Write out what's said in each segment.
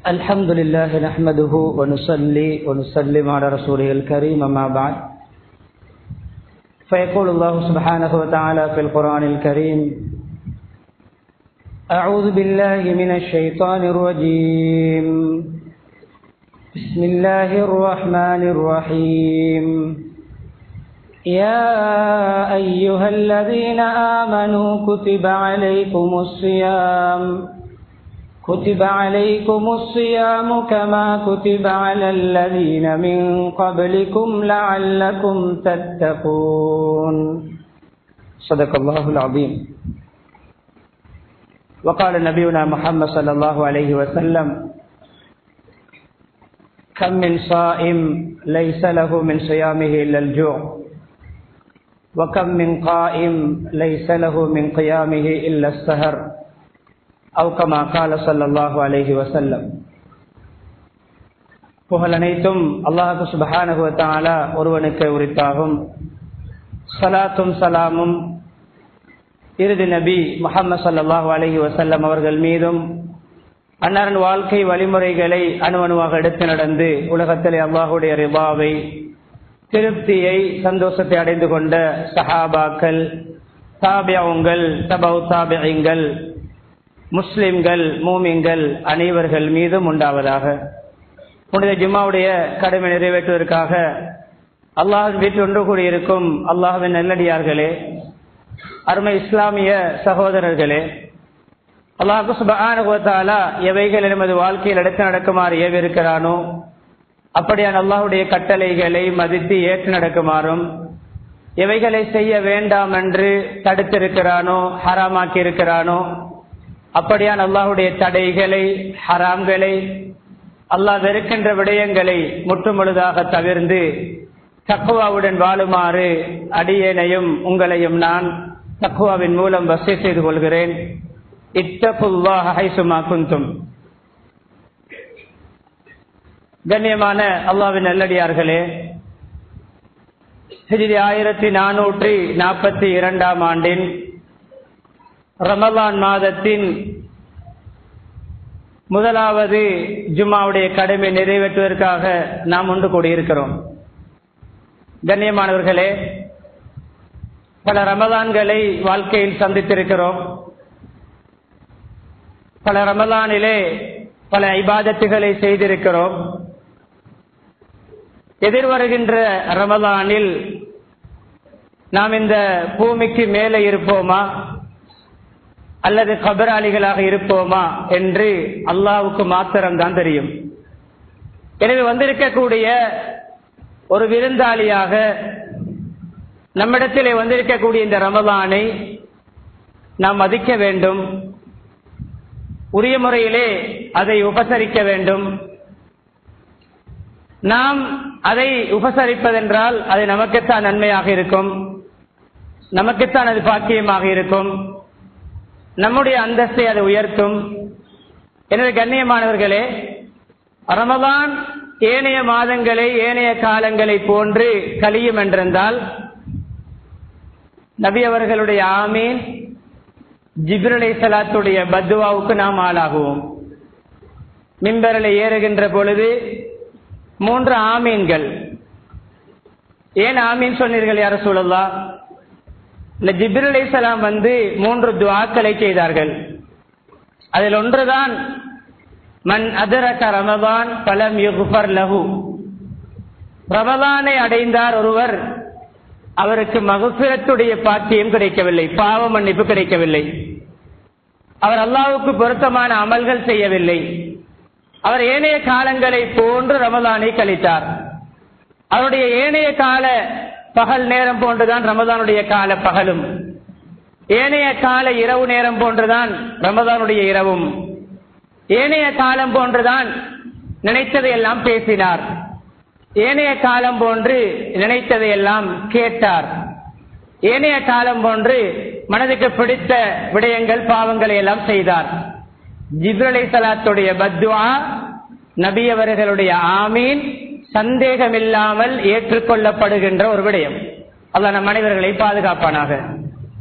الحمد لله نحمده ونصلي ونسلم على رسوله الكريم أما بعد فيقول الله سبحانه وتعالى في القرآن الكريم أعوذ بالله من الشيطان الرجيم بسم الله الرحمن الرحيم يا أيها الذين آمنوا كتب عليكم الصيام كتب عليكم الصيام كما كتب على الذين من قبلكم لعلكم تتقون صدق الله العظيم وقال نبينا محمد صلى الله عليه وسلم كم من صائم ليس له من صيامه إلا الجوع وكم من قائم ليس له من قيامه إلا السهر أو كما قال صلى الله عليه وسلم புகழ் அனைத்தும் அல்லாஹு சுபஹானுவத்தாலா ஒருவனுக்கு உரித்தாகும் சலாத்தும் சலாமும் இறுதி நபி முகமது சல்லாஹூ அலஹி வசல்லம் அவர்கள் மீதும் அன்னாரின் வாழ்க்கை வழிமுறைகளை அணுவணுவாக எடுத்து நடந்து உலகத்திலே அல்லாஹுடைய ரிபாவை திருப்தியை சந்தோஷத்தை அடைந்து கொண்ட சஹாபாக்கள் தாபியாவுங்கள் தபவு தாபியங்கள் முஸ்லிம்கள் மூமிங்கள் அனைவர்கள் மீதும் உண்டாவதாக புனித ஜும்மாவுடைய கடமை நிறைவேற்றுவதற்காக அல்லாஹின் வீட்டில் ஒன்று கூடியிருக்கும் அல்லாஹின் நல்லடியார்களே அருமை இஸ்லாமிய சகோதரர்களே அல்லாஹு சுபானுகத்தாலா எவைகள் நமது வாழ்க்கையில் எடுத்து நடக்குமாறு ஏவிருக்கிறானோ அப்படியான அல்லாஹுடைய கட்டளைகளை மதித்து ஏற்று நடக்குமாறும் எவைகளை செய்ய வேண்டாம் என்று தடுத்திருக்கிறானோ ஹராமாக்கி இருக்கிறானோ அப்படியான அல்லாஹுடைய தடைகளை ஹராம்களை அல்லாஹ் வெறுக்கின்ற விடயங்களை முற்றுமுழுதாக தவிர்ந்து தக்குவாவுடன் வாழுமாறு அடியேனையும் உங்களையும் நான் தக்குவாவின் மூலம் வசதி செய்து கொள்கிறேன் இத்தகுல்லாஹ் ஹைசுமா குந்தும் கண்ணியமான அல்லாவின் நல்லடியார்களே ஹிஜிரி ஆயிரத்தி நானூற்றி நாற்பத்தி இரண்டாம் ஆண்டின் ரமலான் மாதத்தின் முதலாவது ஜும்மாவுடைய கடமை நிறைவேற்றுவதற்காக நாம் ஒன்று கூடியிருக்கிறோம் கண்ணியமானவர்களே பல ரமலான்களை வாழ்க்கையில் சந்தித்திருக்கிறோம் பல ரமலானிலே பல இபாதத்துகளை செய்திருக்கிறோம் எதிர்வருகின்ற ரமலானில் நாம் இந்த பூமிக்கு மேலே இருப்போமா அல்லது கபராளிகளாக இருப்போமா என்று அல்லாவுக்கு மாத்திரம்தான் தெரியும் எனவே வந்திருக்கக்கூடிய ஒரு விருந்தாளியாக நம்மிடத்திலே வந்திருக்கக்கூடிய இந்த ரமலானை நாம் மதிக்க வேண்டும் உரிய முறையிலே அதை உபசரிக்க வேண்டும் நாம் அதை உபசரிப்பதென்றால் அது நமக்குத்தான் நன்மையாக இருக்கும் நமக்குத்தான் அது பாக்கியமாக இருக்கும் நம்முடைய அந்தஸ்தை அது உயர்த்தும் எனவே கண்ணியமானவர்களே ரமதான் ஏனைய மாதங்களை ஏனைய காலங்களை போன்று கழியும் என்றிருந்தால் நபி அவர்களுடைய ஆமீன் ஜிப்ரலை சலாத்துடைய பத்துவாவுக்கு நாம் ஆளாகுவோம் மிம்பரில் ஏறுகின்ற பொழுது மூன்று ஆமீன்கள் ஏன் ஆமீன் சொன்னீர்கள் யார சூழல்லா இந்த ஜிபிர் அலி சலாம் வந்து மூன்று துவாக்களை செய்தார்கள் அதில் ஒன்றுதான் மண் அதரக ரமதான் பலம் யுகுபர் லஹு ரமதானை அடைந்தார் ஒருவர் அவருக்கு மகுபிரத்துடைய பாக்கியம் கிடைக்கவில்லை பாவ மன்னிப்பு கிடைக்கவில்லை அவர் அல்லாவுக்கு பொருத்தமான அமல்கள் செய்யவில்லை அவர் ஏனைய காலங்களை போன்று ரமதானை கழித்தார் அவருடைய ஏனைய கால பகல் நேரம் போன்றுதான் ரமதானுடைய கால பகலும் ஏனைய கால இரவு நேரம் போன்றுதான் ரமதானுடைய இரவும் ஏனைய காலம் போன்றுதான் நினைத்ததையெல்லாம் பேசினார் ஏனைய காலம் போன்று நினைத்ததையெல்லாம் கேட்டார் ஏனைய காலம் போன்று மனதுக்கு பிடித்த விடயங்கள் பாவங்களை எல்லாம் செய்தார் ஜிப்ரலை சலாத்துடைய பத்வா நபி அவர்களுடைய ஆமீன் சந்தேகமில்லாமல் ஏற்றுக்கொள்ளப்படுகின்ற ஒரு விடயம் அல்ல நம் அனைவர்களை பாதுகாப்பானாக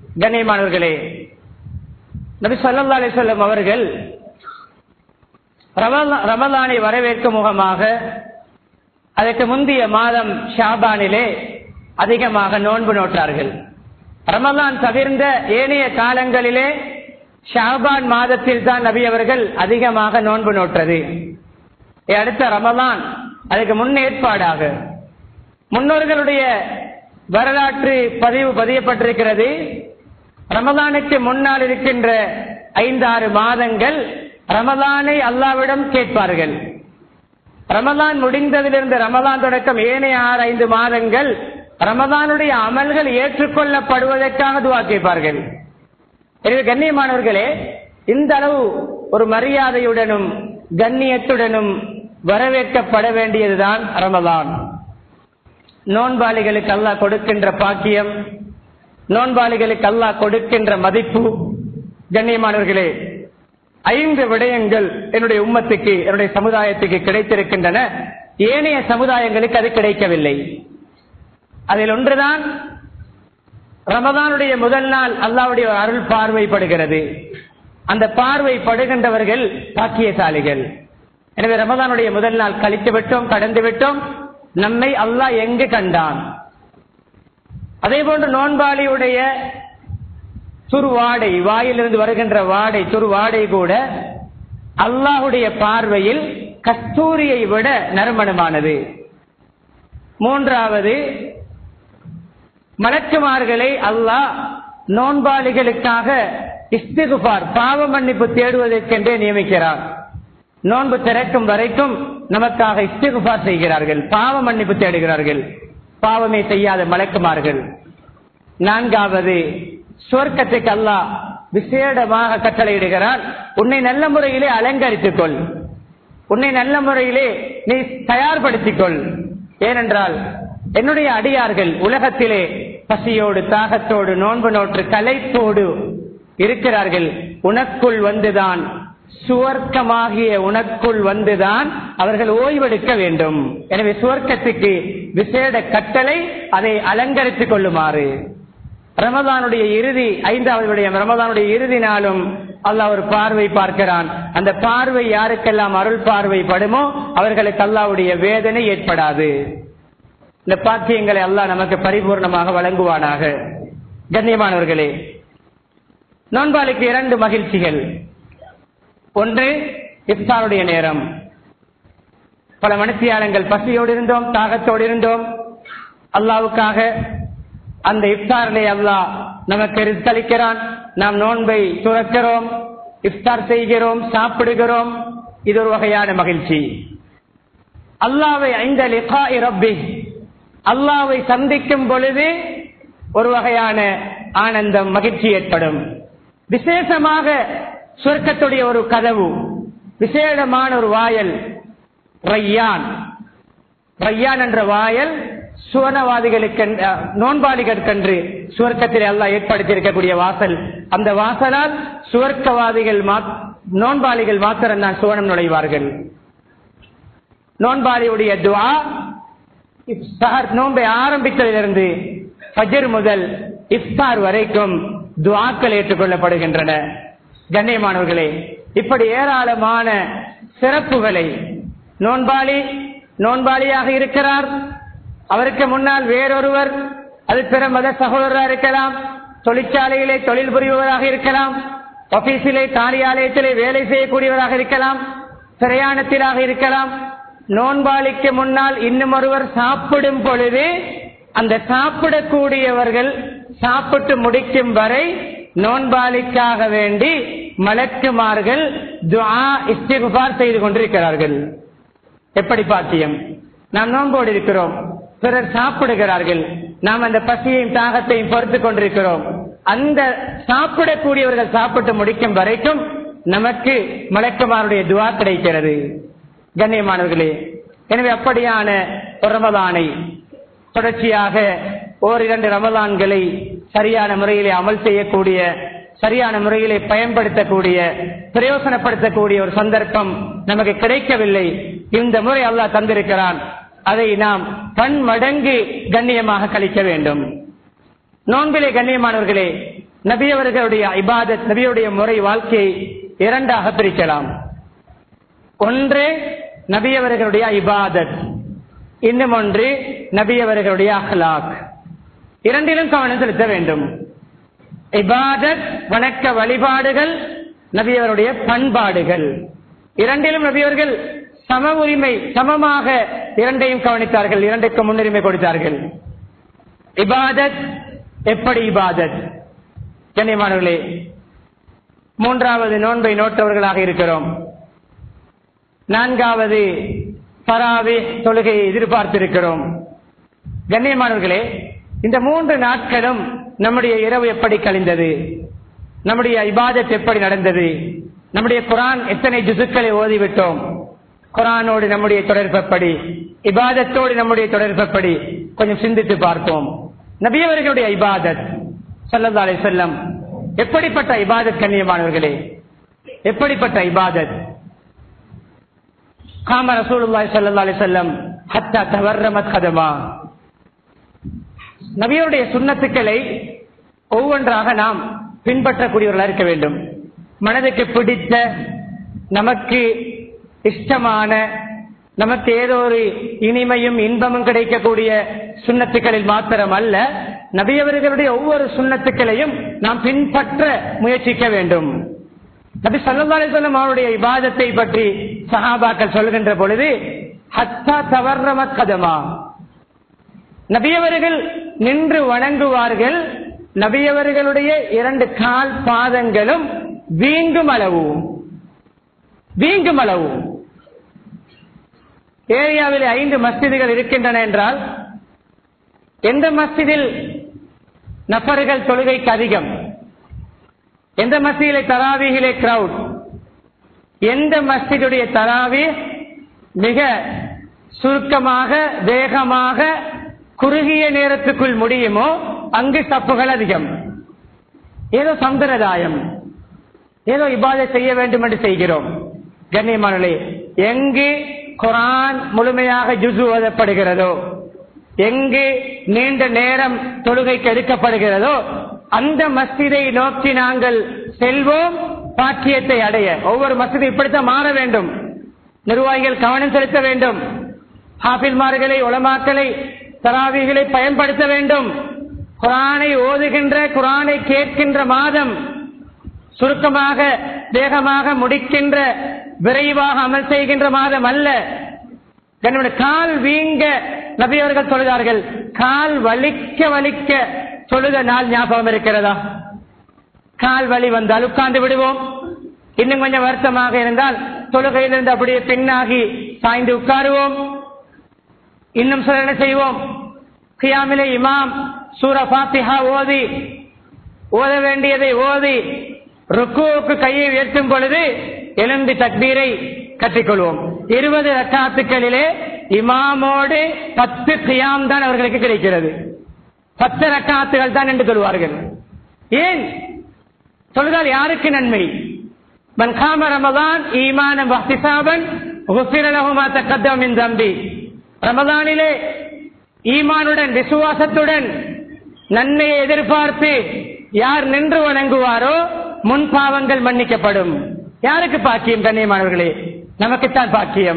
கண்ணியமானவர்களே நபி சொல்லா அலிசல்லம் அவர்கள் ரமலானை வரவேற்கும் முகமாக அதற்கு முந்தைய மாதம் ஷாபானிலே அதிகமாக நோன்பு நோட்டார்கள் ரமலான் தவிர்ந்த ஏனைய காலங்களிலே ஷாபான் மாதத்தில் தான் நபி அவர்கள் அதிகமாக நோன்பு நோட்டது அடுத்த ரமலான் அதுக்கு முன்னேற்பாடாக முன்னோர்களுடைய வரலாற்று பதிவு பதியப்பட்டிருக்கிறது ரமலானுக்கு முன்னால் இருக்கின்ற ஐந்தாறு மாதங்கள் ரமலானை அல்லாவிடம் கேட்பார்கள் ரமலான் முடிந்ததிலிருந்து ரமலான் தொடக்கம் ஏனைய ஆறு ஐந்து மாதங்கள் ரமலானுடைய அமல்கள் ஏற்றுக்கொள்ளப்படுவதற்காக துவா கேட்பார்கள் எனவே கண்ணியமானவர்களே இந்த அளவு ஒரு மரியாதையுடனும் கண்ணியத்துடனும் வரவேற்கப்பட வேண்டியதுதான் ரமலான் நோன்பாளிகளுக்கு அல்லாஹ் கொடுக்கின்ற பாக்கியம் நோன்பாளிகளுக்கு அல்லாஹ் கொடுக்கின்ற மதிப்பு கண்ணியமானவர்களே ஐந்து விடயங்கள் என்னுடைய உம்மத்துக்கு என்னுடைய சமுதாயத்துக்கு கிடைத்திருக்கின்றன ஏனைய சமுதாயங்களுக்கு அது கிடைக்கவில்லை அதில் ஒன்றுதான் ரமதானுடைய முதல் நாள் அல்லாவுடைய அருள் பார்வைப்படுகிறது அந்த பார்வை படுகின்றவர்கள் பாக்கியசாலிகள் எனவே ரமதானுடைய முதல் நாள் கழித்து விட்டோம் கடந்து விட்டோம் நம்மை அல்லாஹ் எங்கு கண்டான் அதே போன்று நோன்பாளியுடைய துருவாடை வாயிலிருந்து வருகின்ற வாடை துருவாடை கூட அல்லாஹுடைய பார்வையில் கஸ்தூரியை விட நறுமணமானது மூன்றாவது மலக்குமார்களை அல்லாஹ் நோன்பாளிகளுக்காக இஸ்திகுபார் பாவ மன்னிப்பு தேடுவதற்கென்றே நியமிக்கிறார் நோன்பு திறக்கும் வரைக்கும் நமக்காக இஸ்திகுபார் செய்கிறார்கள் பாவ மன்னிப்பு தேடுகிறார்கள் பாவமே செய்யாத மலக்குமார்கள் நான்காவது சுவர்க்கத்துக்கு அல்லாஹ் விசேடமாக கட்டளையிடுகிறார் உன்னை நல்ல முறையிலே அலங்கரித்துக் கொள் உன்னை நல்ல முறையிலே நீ தயார்படுத்திக் கொள் ஏனென்றால் என்னுடைய அடியார்கள் உலகத்திலே பசியோடு தாகத்தோடு நோன்பு நோற்று கலைப்போடு இருக்கிறார்கள் உனக்குள் வந்துதான் சுவர்க்கமாகிய உனக்குள் வந்துதான் அவர்கள் ஓய்வெடுக்க வேண்டும் எனவே சுவர்க்கத்துக்கு விசேட கட்டளை அதை அலங்கரித்துக் கொள்ளுமாறு ரமதானுடைய இறுதி ஐந்தாவது விடயம் ரமதானுடைய இறுதி நாளும் அல்லாஹ் ஒரு பார்வை பார்க்கிறான் அந்த பார்வை யாருக்கெல்லாம் அருள் பார்வை படுமோ அவர்களுக்கு அல்லாவுடைய வேதனை ஏற்படாது இந்த பாக்கியங்களை அல்லாஹ் நமக்கு பரிபூர்ணமாக வழங்குவானாக கண்ணியமானவர்களே நோன்பாளிக்கு இரண்டு மகிழ்ச்சிகள் ஒன்று இஃப்தாருடைய நேரம் பல மனுஷியாளங்கள் பசியோடு இருந்தோம் தாகத்தோடு இருந்தோம் அல்லாவுக்காக அந்த இஃப்தாரிலே அல்லாஹ் நமக்கு ரிஸ்களிக்கிறான் நாம் நோன்பை துறக்கிறோம் இஃப்தார் செய்கிறோம் சாப்பிடுகிறோம் இது ஒரு வகையான மகிழ்ச்சி அல்லாவை ஐந்த லிகாய் ரப்பி அல்லாவை சந்திக்கும் பொழுது ஒரு வகையான ஆனந்தம் மகிழ்ச்சி ஏற்படும் விசேஷமாக சொர்க்கத்துடைய ஒரு கதவு விசேடமான ஒரு வாயல் ரையான் ரையான் என்ற வாயல் சுவனவாதிகளுக்கு நோன்பாளிகளுக்கென்று சுவர்க்கத்தில் எல்லாம் ஏற்படுத்தி இருக்கக்கூடிய வாசல் அந்த வாசலால் சுவர்க்கவாதிகள் நோன்பாளிகள் மாத்திரம் தான் சுவனம் நுழைவார்கள் நோன்பாளியுடைய துவா நோன்பை ஆரம்பித்ததிலிருந்து பஜர் முதல் இஃப்தார் வரைக்கும் துவாக்கள் ஏற்றுக்கொள்ளப்படுகின்றன கண்ணியமானவர்களே இப்படி ஏராளமான சிறப்புகளை நோன்பாளி நோன்பாளியாக இருக்கிறார் அவருக்கு முன்னால் வேறொருவர் அது பிற மத சகோதரராக இருக்கலாம் தொழிற்சாலையிலே தொழில் புரிபவராக இருக்கலாம் ஆபீஸிலே காரியாலயத்திலே வேலை செய்யக்கூடியவராக இருக்கலாம் பிரயாணத்திலாக இருக்கலாம் நோன்பாளிக்கு முன்னால் இன்னும் ஒருவர் சாப்பிடும் பொழுது அந்த சாப்பிடக்கூடியவர்கள் சாப்பிட்டு முடிக்கும் வரை நோன்பாளிக்காக வேண்டி மலக்குமார்கள் துஆ இஸ்திகுபார் செய்து கொண்டிருக்கிறார்கள் எப்படி பாக்கியம் நாம் நோன்போடு இருக்கிறோம் பிறர் சாப்பிடுகிறார்கள் நாம் அந்த பசியையும் தாகத்தையும் பொறுத்து கொண்டிருக்கிறோம் அந்த சாப்பிடக்கூடியவர்கள் சாப்பிட்டு முடிக்கும் வரைக்கும் நமக்கு மலக்குமாருடைய துவா கிடைக்கிறது கண்ணியமானவர்களே எனவே அப்படியான ஒரு ரமதானை தொடர்ச்சியாக ஓரிரண்டு ரமலான்களை சரியான முறையிலே அமல் செய்யக்கூடிய சரியான முறையிலே பயன்படுத்தக்கூடிய பிரயோசனப்படுத்தக்கூடிய ஒரு சந்தர்ப்பம் நமக்கு கிடைக்கவில்லை இந்த முறை அல்லாஹ் தந்திருக்கிறான் அதை நாம் பன்மடங்கு கண்ணியமாக கழிக்க வேண்டும் நோன்பிலே கண்ணியமானவர்களே நபியவர்களுடைய இபாதத் நபியுடைய முறை வாழ்க்கையை இரண்டாக பிரிக்கலாம் ஒன்று நபியவர்களுடைய இபாதத் இன்னும் ஒன்று நபியவர்களுடைய அஹ்லாக் இரண்டிலும் கவனம் செலுத்த வேண்டும் இபாதத் வணக்க வழிபாடுகள் நபியவருடைய பண்பாடுகள் இரண்டிலும் நபியவர்கள் சம உரிமை சமமாக இரண்டையும் கவனித்தார்கள் இரண்டுக்கு முன்னுரிமை கொடுத்தார்கள் இபாதத் எப்படி இபாதத் கண்ணியமானவர்களே மூன்றாவது நோன்பை நோட்டவர்களாக இருக்கிறோம் நான்காவது பராவே தொழுகையை எதிர்பார்த்திருக்கிறோம் கண்ணியமானவர்களே இந்த மூன்று நாட்களும் நம்முடைய இரவு எப்படி கழிந்தது நம்முடைய இபாதத் எப்படி நடந்தது நம்முடைய குரான் எத்தனை ஜுசுக்களை ஓதிவிட்டோம் குரானோடு நம்முடைய தொடர்பப்படி இபாதத்தோடு நம்முடைய தொடர்பப்படி கொஞ்சம் சிந்தித்து பார்ப்போம் நபியவர்களுடைய இபாதத் சல்லா அலி செல்லம் எப்படிப்பட்ட இபாதத் கண்ணியமானவர்களே எப்படிப்பட்ட இபாதத் காம ரசூலுல்லாஹி ஸல்லல்லாஹு அலைஹி வஸல்லம் ஹத்தா தவர்ரமத் கதமா நபியருடைய சுண்ணத்துக்களை ஒவ்வொன்றாக நாம் பின்பற்றக்கூடியவர்களாக இருக்க வேண்டும் மனதுக்கு பிடித்த நமக்கு இஷ்டமான நமக்கு ஏதோ ஒரு இனிமையும் இன்பமும் கிடைக்கக்கூடிய சுண்ணத்துக்களில் மாத்திரம் அல்ல நபியவர்களுடைய ஒவ்வொரு சுண்ணத்துக்களையும் நாம் பின்பற்ற முயற்சிக்க வேண்டும் நபி சல்லா அலிஸ்லாம் அவருடைய இபாதத்தை பற்றி சஹாபாக்கள் சொல்கின்ற பொழுது ஹத்தா தவர்ரமத் கதமா நபியவர்கள் நின்று வணங்குவார்கள் நபியவர்களுடைய இரண்டு கால் பாதங்களும் வீங்கும் அளவு வீங்கும் அளவு ஏரியாவில் ஐந்து மஸ்ஜிதுகள் இருக்கின்றன என்றால் எந்த மஸ்ஜிதில் நபர்கள் தொழுகைக்கு அதிகம் எந்த மஸ்ஜிதிலே தராவிகளே கிரவுட் எந்த மஸ்ஜிதுடைய தராவி மிக சுருக்கமாக வேகமாக குறுகிய நேரத்துக்குள் முடியுமோ அங்கு தப்புகள் அதிகம் ஏதோ சம்பிரதாயம் ஏதோ இபாதை செய்ய வேண்டும் என்று செய்கிறோம் கண்ணியமானே எங்கு குரான் முழுமையாக ஜுசு ஓதப்படுகிறதோ எங்கு நீண்ட நேரம் தொழுகைக்கு எடுக்கப்படுகிறதோ அந்த மஸ்ஜிதை நோக்கி நாங்கள் செல்வோம் பாக்கியத்தை அடைய ஒவ்வொரு மஸ்ஜிதை இப்படித்தான் மாற வேண்டும் நிர்வாகிகள் கவனம் செலுத்த வேண்டும் ஹாபில்மார்களை உளமாக்களை தராவிகளை பயன்படுத்த வேண்டும் குரானை ஓதுகின்ற குரானை கேட்கின்ற மாதம் சுருக்கமாக வேகமாக முடிக்கின்ற விரைவாக அமல் செய்கின்ற மாதம் அல்ல என்னுடைய கால் வீங்க நபி அவர்கள் தொழுதார்கள் கால் வலிக்க வலிக்க தொழுத நாள் ஞாபகம் இருக்கிறதா கால் வலி வந்தால் உட்கார்ந்து விடுவோம் இன்னும் கொஞ்சம் வருத்தமாக இருந்தால் தொழுகையிலிருந்து அப்படியே பின்னாகி சாய்ந்து உட்காருவோம் இன்னும் சில என்ன செய்வோம் கியாமிலே இமாம் சூர பாத்திஹா ஓதி ஓத வேண்டியதை ஓதி ருக்குவுக்கு கையை உயர்த்தும் பொழுது எழுந்து தக்பீரை கட்டிக்கொள்வோம் இருபது ரக்காத்துக்களிலே இமாமோடு பத்து கியாம் தான் அவர்களுக்கு கிடைக்கிறது பத்து ரக்காத்துகள் தான் என்று சொல்வார்கள் ஏன் சொல்லுதால் யாருக்கு நன்மை மன்காம ரமதான் ஈமான வஹ்திசாபன் உஃபிரலஹுமா தக்கத்தம் மின் தம்பி ரமதானிலே ஈமானுடன் விசுவாசத்துடன் நன்மையை எதிர்பார்த்து யார் நின்று வணங்குவாரோ முன் பாவங்கள் மன்னிக்கப்படும் யாருக்கு பாக்கியம் கண்ணியமானவர்களே நமக்குத்தான் பாக்கியம்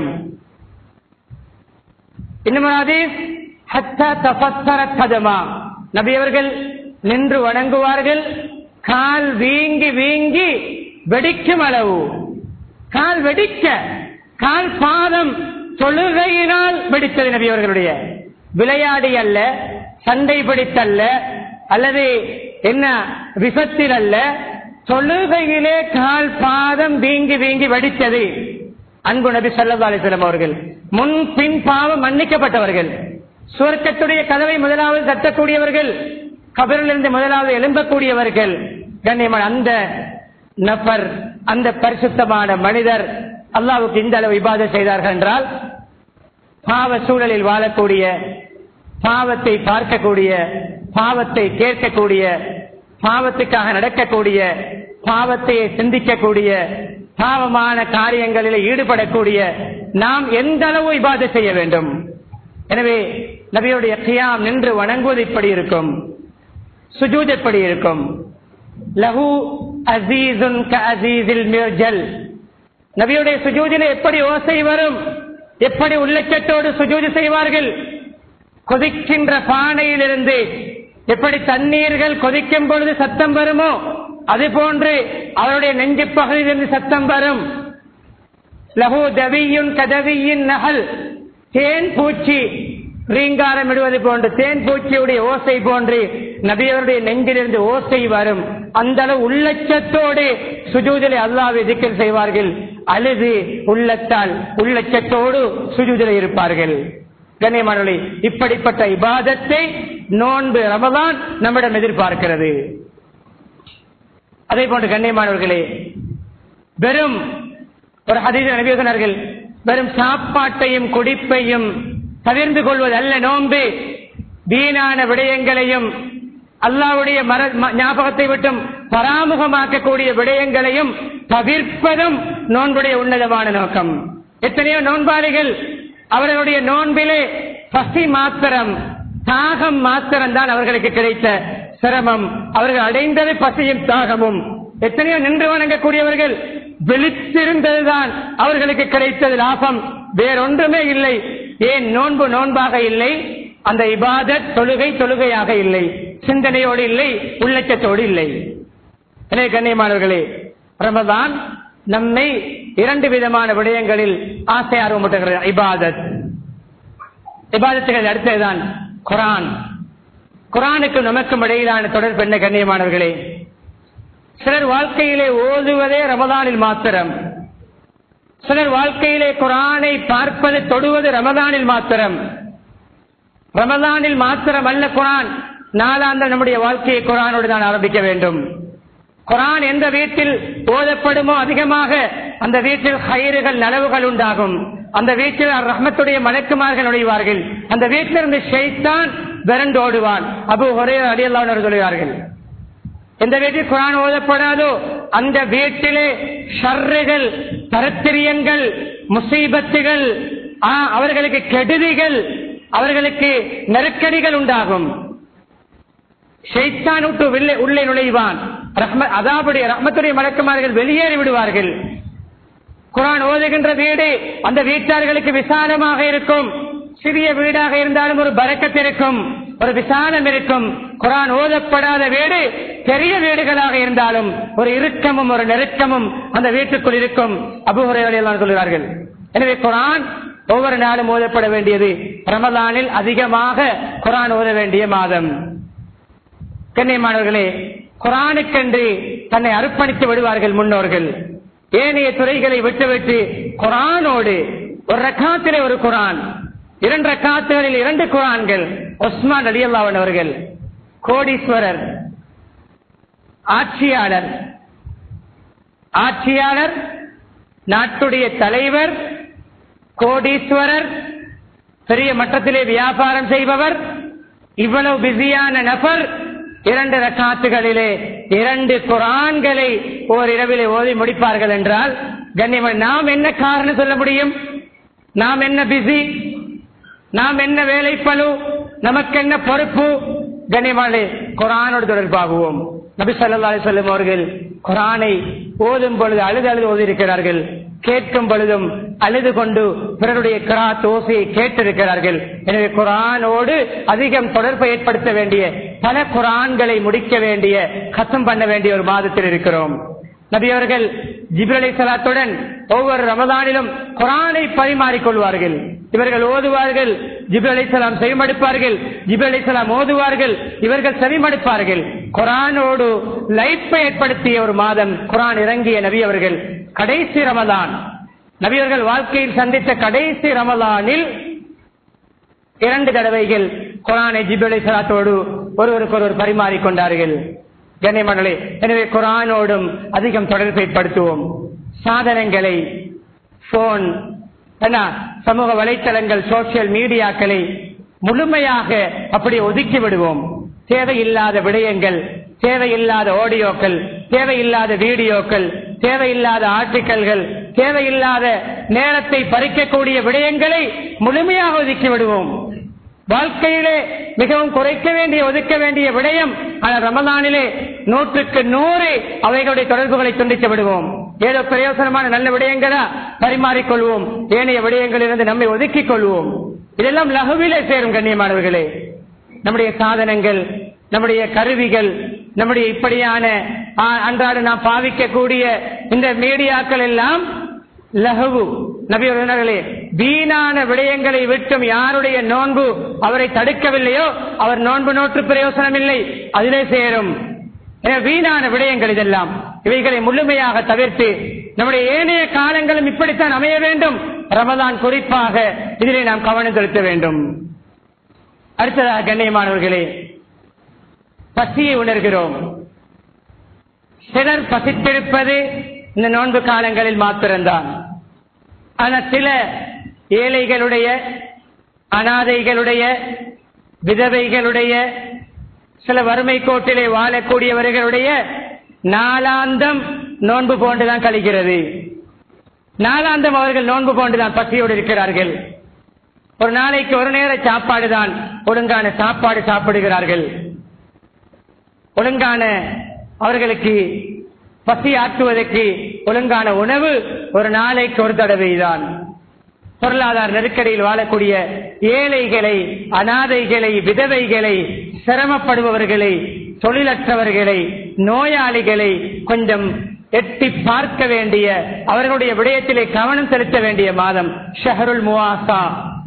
இன்னும் கதமா நபி அவர்கள் நின்று வணங்குவார்கள் கால் வீங்கி வீங்கி வெடிக்கும் அளவு கால் வெடிக்க கால் பாதம் தொழுகையினால் வெடித்தது நபி அவர்களுடைய விளையாடி அல்ல சண்டை பிடித்தல்ல அல்லது என்ன விபத்தில் அல்ல தொழுகையிலே கால் பாதம் வீங்கி வீங்கி வெடித்தது அன்பு நபி சல்லா அலிஸ்லாம் அவர்கள் முன் பின் பாவம் மன்னிக்கப்பட்டவர்கள் சுவர்க்கத்துடைய கதவை முதலாவது தட்டக்கூடியவர்கள் கபரிலிருந்து முதலாவது எழும்பக்கூடியவர்கள் கண்ணியமான அந்த நபர் அந்த பரிசுத்தமான மனிதர் அல்லாவுக்கு இந்த அளவு இபாத செய்தார்கள் என்றால் பாவ சூழலில் வாழக்கூடிய பாவத்தை பார்க்கக்கூடிய பாவத்தை கேட்கக்கூடிய பாவத்துக்காக நடக்கக்கூடிய பாவத்தை சிந்திக்கக்கூடிய பாவமான காரியங்களில் ஈடுபடக்கூடிய நாம் எந்த அளவு இபாத செய்ய வேண்டும் எனவே நபியுடைய கியாம் நின்று வணங்குவது இப்படி இருக்கும் சுஜூத் எப்படி இருக்கும் லஹு அசீசுன் அசீசில் மிர்ஜல் நபியுடைய சுஜூதில எப்படி ஓசை வரும் எப்படி உள்ளச்சத்தோடு சுஜூதி செய்வார்கள் கொதிக்கின்ற பானையிலிருந்து எப்படி தண்ணீர்கள் கொதிக்கும் பொழுது சத்தம் வருமோ அது போன்று அவருடைய நெஞ்சு பகுதியிலிருந்து சத்தம் வரும் லகு தவியுன் கதவியின் நகல் தேன் பூச்சி ரீங்காரம் இடுவது போன்று தேன் பூச்சியுடைய ஓசை போன்று நபியவருடைய நெஞ்சிலிருந்து ஓசை வரும் அந்த அளவு உள்ளச்சத்தோடு சுஜூதிலை அல்லாவை திக்கல் செய்வார்கள் அழுது உள்ளத்தால் உள்ளச்சத்தோடு சுஜூதிலை இருப்பார்கள் கண்ணியமானவர்களே இப்படிப்பட்ட இபாதத்தை நோன்பு ரமதான் நம்மிடம் எதிர்பார்க்கிறது அதே போன்று கண்ணியமானவர்களே வெறும் ஒரு ஹதீஸ் நபியோகனர்கள் வெறும் சாப்பாட்டையும் குடிப்பையும் தவிர்ந்து கொள்வது அல்ல நோன்பு வீணான விடயங்களையும் அல்லாவுடைய மர ம- ஞாபகத்தை விட்டும் பராமுகமாக்கக்கூடிய விடயங்களையும் தவிர்ப்பதும் நோன்புடைய உன்னதமான நோக்கம் எத்தனையோ நோன்பாளிகள் அவர்களுடைய நோன்பிலே பசி மாத்திரம் தாகம் மாத்திரம் தான் அவர்களுக்கு கிடைத்த சிரமம் அவர்கள் அடைந்தது பசியும் தாகமும் எத்தனையோ நின்று வணங்கக்கூடியவர்கள் விழித்திருந்ததுதான் அவர்களுக்கு கிடைத்தது லாபம் வேறொன்றுமே இல்லை ஏன் நோன்பு நோன்பாக இல்லை அந்த இபாதத் தொழுகை தொழுகையாக இல்லை சிந்தனையோடு இல்லை உள்ளச்சத்தோடு இல்லை எனவே கண்ணியமானவர்களே ரமதான் நம்மை இரண்டு விதமான விடயங்களில் ஆசை ஆர்வமூட்டுகிறது இபாதத் இபாதத்துகள் அடுத்ததுதான் குரான் குரானுக்கு நமக்கும் இடையிலான தொடர்பு என்ன கண்ணியமானவர்களே சிலர் வாழ்க்கையிலே ஓதுவதே ரமதானில் மாத்திரம் சிலர் வாழ்க்கையிலே குரானை பார்ப்பது தொடுவது ரமதானில் மாத்திரம் ரமதானில் மாத்திரம் அல்ல குரான் நாளாந்த நம்முடைய வாழ்க்கையை குரானோடு தான் ஆரம்பிக்க வேண்டும் குரான் எந்த வீட்டில் ஓதப்படுமோ அதிகமாக அந்த வீட்டில் கயிறுகள் நலவுகள் உண்டாகும் அந்த வீட்டில் ரஹ்மத்துடைய மலக்குமார்கள் நுழைவார்கள் அந்த வீட்டிலிருந்து ஷெய்தான் விரண்டு ஓடுவான் அபு ஒரே அடியல்லாவினர் சொல்கிறார்கள் எந்த வீட்டில் குரான் ஓதப்படாதோ அந்த வீட்டிலே ஷர்றுகள் தரத்திரியங்கள் முசீபத்துகள் ஆ, அவர்களுக்கு கெடுதிகள் அவர்களுக்கு நெருக்கடிகள் உண்டாகும் ஷைத்தான் விட்டு உள்ளே- உள்ளே நுழைவான் ரஹ்ம- அதாவுடைய ரஹ்மத்துடைய மலக்குமார்கள் வெளியேறி விடுவார்கள் குரான் ஓதுகின்ற வீடு அந்த வீட்டார்களுக்கு விசாலமாக இருக்கும் சிறிய வீடாக இருந்தாலும் ஒரு பரக்கத் இருக்கும் ஒரு விசாலம் இருக்கும் குரான் ஓதப்படாத வீடு பெரிய வீடுகளாக இருந்தாலும் ஒரு இறுக்கமும் ஒரு நெருக்கமும் அந்த வீட்டுக்குள் இருக்கும் அபுஹுரையெல்லாம் சொல்கிறார்கள் எனவே குரான் ஒவ்வொரு நாளும் ஓதப்பட வேண்டியது ரமலானில் அதிகமாக குரான் ஓத வேண்டிய மாதம் கண்ணியமானவர்களே குரானுக்கென்று தன்னை அர்ப்பணித்து விடுவார்கள் முன்னோர்கள் ஏனைய துறைகளை விட்டுவிட்டு குரானோடு ஒரு ரக்காத்திலே ஒரு குரான் இரண்டு ரக்காத்துகளில் இரண்டு குரான்கள் ஒஸ்மான் அலியல்லாவன் அவர்கள் கோடீஸ்வரர் ஆட்சியாளர் ஆட்சியாளர் நாட்டுடைய தலைவர் கோடீஸ்வரர் பெரிய மட்டத்திலே வியாபாரம் செய்பவர் இவ்வளவு பிஸியான நபர் இரண்டு ரக்காத்துகளிலே இரண்டு குரான்களை ஓர் இரவிலே ஓதி முடிப்பார்கள் என்றால் கண்ணியமன் நாம் என்ன காரணம் சொல்ல முடியும் நாம் என்ன பிஸி நாம் என்ன வேலைப்பளு நமக்கு என்ன பொறுப்பு கண்ணியமானே குரானோடு தொடர்பாகுவோம் நபி ஸல்லல்லாஹு அலைஹி வஸல்லம் அவர்கள் குரானை ஓதும் பொழுது அழுது அழுது ஓதியிருக்கிறார்கள் கேட்கும் பொழுதும் அழுது கொண்டு பிறருடைய கிராத் ஓசையை கேட்டிருக்கிறார்கள் எனவே குரானோடு அதிகம் தொடர்பை ஏற்படுத்த வேண்டிய பல குரான்களை முடிக்க வேண்டிய கத்தம் பண்ண வேண்டிய ஒரு மாதத்தில் இருக்கிறோம் நபி அவர்கள் ஜிப்ரலை சலாத்துடன் ஒவ்வொரு ரமதானிலும் குரானை பரிமாறிக்கொள்வார்கள் இவர்கள் ஓதுவார்கள் ஜிப்ரல் அலைசலாம் செவிமடுப்பார்கள் ஜிப்ரல் அலைசலாம் ஓதுவார்கள் இவர்கள் செவிமடுப்பார்கள் குரானோடு லைஃப்பை ஏற்படுத்திய ஒரு மாதம் குரான் இறங்கிய நபி அவர்கள் கடைசி ரமதான் நபி அவர்கள் வாழ்க்கையில் சந்தித்த கடைசி ரமதானில் இரண்டு தடவைகள் குரானை ஜிபலை சலாத்தோடு ஒருவருக்கு ஒருவர் பரிமாறிக்கொண்டார்கள் கண்ணியமண்டலே எனவே குரானோடும் அதிகம் தொடர்பை படுத்துவோம் சாதனங்களை போன் என்ன சமூக வலைத்தளங்கள் சோசியல் மீடியாக்களை முழுமையாக அப்படி ஒதுக்கி விடுவோம் தேவையில்லாத விடயங்கள் தேவையில்லாத ஆடியோக்கள் தேவையில்லாத வீடியோக்கள் தேவையில்லாத ஆர்டிக்கல்கள் தேவையில்லாத நேரத்தை பறிக்கக்கூடிய விடயங்களை முழுமையாக ஒதுக்கி விடுவோம் வாழ்க்கையிலே மிகவும் குறைக்க வேண்டிய ஒதுக்க வேண்டிய விடயம் ஆனால் ரமலானிலே நூற்றுக்கு நூறு அவைகளுடைய தொடர்புகளை துண்டித்து விடுவோம் ஏதோ பிரயோசனமான நல்ல விடயங்களா பரிமாறிக்கொள்வோம் ஏனைய விடயங்களிலிருந்து நம்மை ஒதுக்கிக் கொள்வோம் இதெல்லாம் லகுவிலே சேரும் கண்ணியமானவர்களே நம்முடைய சாதனங்கள் நம்முடைய கருவிகள் நம்முடைய இப்படியான ஆ- அன்றாட நாம் பாவிக்கக்கூடிய இந்த மீடியாக்கள் எல்லாம் லகுவு நபியர்களே வீணான விடயங்களை விட்டும் யாருடைய நோன்பு அவரை தடுக்கவில்லையோ அவர் நோன்பு நோற்று பிரயோசனம் இல்லை அதிலே சேரும் எனவே வீணான விடயங்கள் இதெல்லாம் இவைகளை முழுமையாக தவிர்த்து நம்முடைய ஏனைய காலங்களும் இப்படித்தான் அமைய வேண்டும் ரமதான் குறிப்பாக இதிலே நாம் கவனம் செலுத்த வேண்டும் அடுத்ததாக கண்ணியமானவர்களே பசியை உணர்கிறோம் சிலர் பசித்திருப்பது இந்த நோன்பு காலங்களில் மாத்திரம்தான் ஆனால் சில ஏழைகளுடைய அனாதைகளுடைய விதவைகளுடைய சில வறுமை கோட்டிலே வாழக்கூடியவர்களுடைய நாளாந்தம் நோன்பு போன்றுதான் கழிக்கிறது நாளாந்தம் அவர்கள் நோன்பு போன்றுதான் பசியோடு இருக்கிறார்கள் ஒரு நாளைக்கு ஒரு நேர சாப்பாடு தான் ஒழுங்கான சாப்பாடு சாப்பிடுகிறார்கள் ஒழுங்கான அவர்களுக்கு பசி ஆற்றுவதற்கு ஒழுங்கான உணவு ஒரு நாளைக்கு ஒரு தடவை தான் பொருளாதார நெருக்கடியில் வாழக்கூடிய ஏழைகளை அனாதைகளை விதவைகளை சிரமப்படுபவர்களை தொழிலற்றவர்களை நோயாளிகளை கொஞ்சம் எட்டி பார்க்க வேண்டிய அவர்களுடைய விடயத்திலே கவனம் செலுத்த வேண்டிய மாதம் ஷஹருல் முவாசா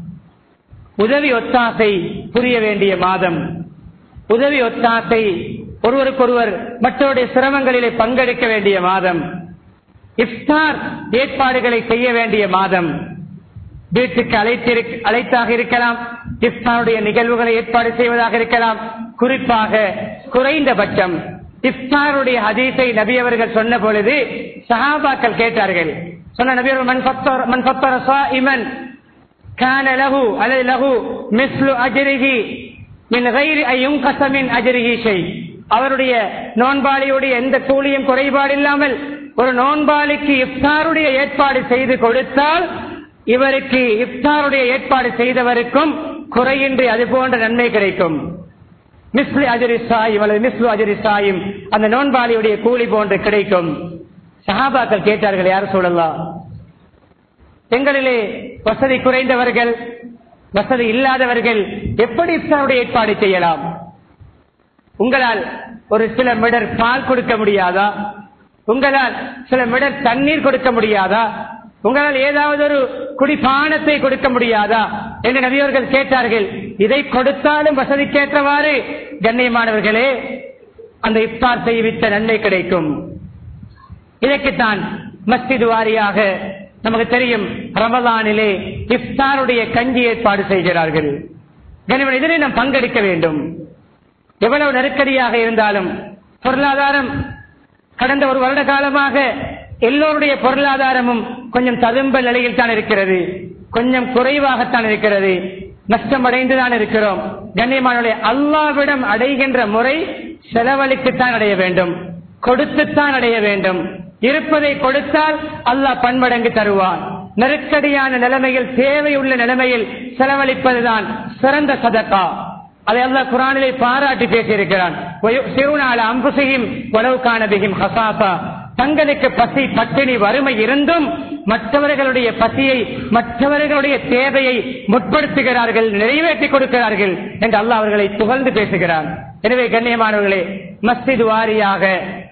உதவி ஒத்தாசை புரிய வேண்டிய மாதம் உதவி ஒத்தாசை ஒருவருக்கொருவர் மற்றவருடைய சிரமங்களிலே பங்கெடுக்க வேண்டிய மாதம் இஃப்தார் ஏற்பாடுகளை செய்ய வேண்டிய மாதம் வீட்டுக்கு அழைத்திரு அழைத்தாக இருக்கலாம் இஃப்தாருடைய நிகழ்வுகளை ஏற்பாடு செய்வதாக இருக்கலாம் குறிப்பாக குறைந்தபட்சம் இஃப்தாருடைய ஹதீஸை நபி அவர்கள் சொன்ன பொழுது சஹாபாக்கள் கேட்டார்கள் சொன்ன நபி அவர்கள் மன் ஃபத்தர- மன் ஃபத்தர ஸாயிமன் كان له அல்லது له مثل أجره من غير أن ينقص من أجره شيء அவருடைய நோன்பாளியுடைய எந்த கூலியும் குறைபாடு இல்லாமல் ஒரு நோன்பாளிக்கு இஃப்தாருடைய ஏற்பாடு செய்து கொடுத்தால் இவருக்கு இஃப்தாருடைய ஏற்பாடு செய்தவருக்கும் குறையின்றி அது போன்ற நன்மை கிடைக்கும் மிஸ்லி அஜரி சாயும் அல்லது மிஸ்லு அஜரி சாயும் அந்த நோன்பாளியுடைய கூலி போன்று கிடைக்கும் சஹாபாக்கள் கேட்டார்கள் யார் சொல்லலாம் எங்களிலே வசதி குறைந்தவர்கள் வசதி இல்லாதவர்கள் எப்படி இஃப்தாருடைய ஏற்பாடு செய்யலாம் உங்களால் ஒரு சில மிடர் பால் கொடுக்க முடியாதா உங்களால் சில மிடர் தண்ணீர் கொடுக்க முடியாதா உங்களால் ஏதாவது ஒரு குடிபானத்தை கொடுக்க முடியாதா என்று நபியவர்கள் கேட்டார்கள் இதை கொடுத்தாலும் வசதிக்கேற்றவாறு கண்ணியமானவர்களே அந்த இஃப்தார் செய்வித்த நன்மை கிடைக்கும் இதற்குத்தான் மஸ்ஜித் வாரியாக நமக்கு தெரியும் ரமலானிலே இஃப்தாருடைய கஞ்சி ஏற்பாடு செய்கிறார்கள் கனிமன் இதனை நாம் பங்கெடுக்க வேண்டும் எவ்வளவு நெருக்கடியாக இருந்தாலும் பொருளாதாரம் கடந்த ஒரு வருட காலமாக எல்லோருடைய பொருளாதாரமும் கொஞ்சம் ததும்பல் நிலையில் தான் இருக்கிறது கொஞ்சம் குறைவாகத்தான் இருக்கிறது நஷ்டம் அடைந்துதான் இருக்கிறோம் கண்ணியமானவர்களே அல்லாவிடம் அடைகின்ற முறை செலவழித்துத்தான் அடைய வேண்டும் கொடுத்துத்தான் அடைய வேண்டும் இருப்பதை கொடுத்தால் அல்லாஹ் பன்மடங்கு தருவான் நெருக்கடியான நிலைமையில் தேவையுள்ள நிலைமையில் செலவழிப்பதுதான் சிறந்த சதக்கா அதை அல்லாஹ் குரானிலே பாராட்டி பேசியிருக்கிறான் சிறுநாள அம்புசையும் உளவுக்கான பிகிம் ஹசாசா தங்களுக்கு பசி பட்டினி வறுமை இருந்தும் மற்றவர்களுடைய பசியை மற்றவர்களுடைய தேவையை முற்படுத்துகிறார்கள் நிறைவேற்றி கொடுக்கிறார்கள் என்று அல்லாஹ் அவர்களை புகழ்ந்து பேசுகிறார் எனவே கண்ணியமானவர்களே மஸ்ஜித் வாரியாக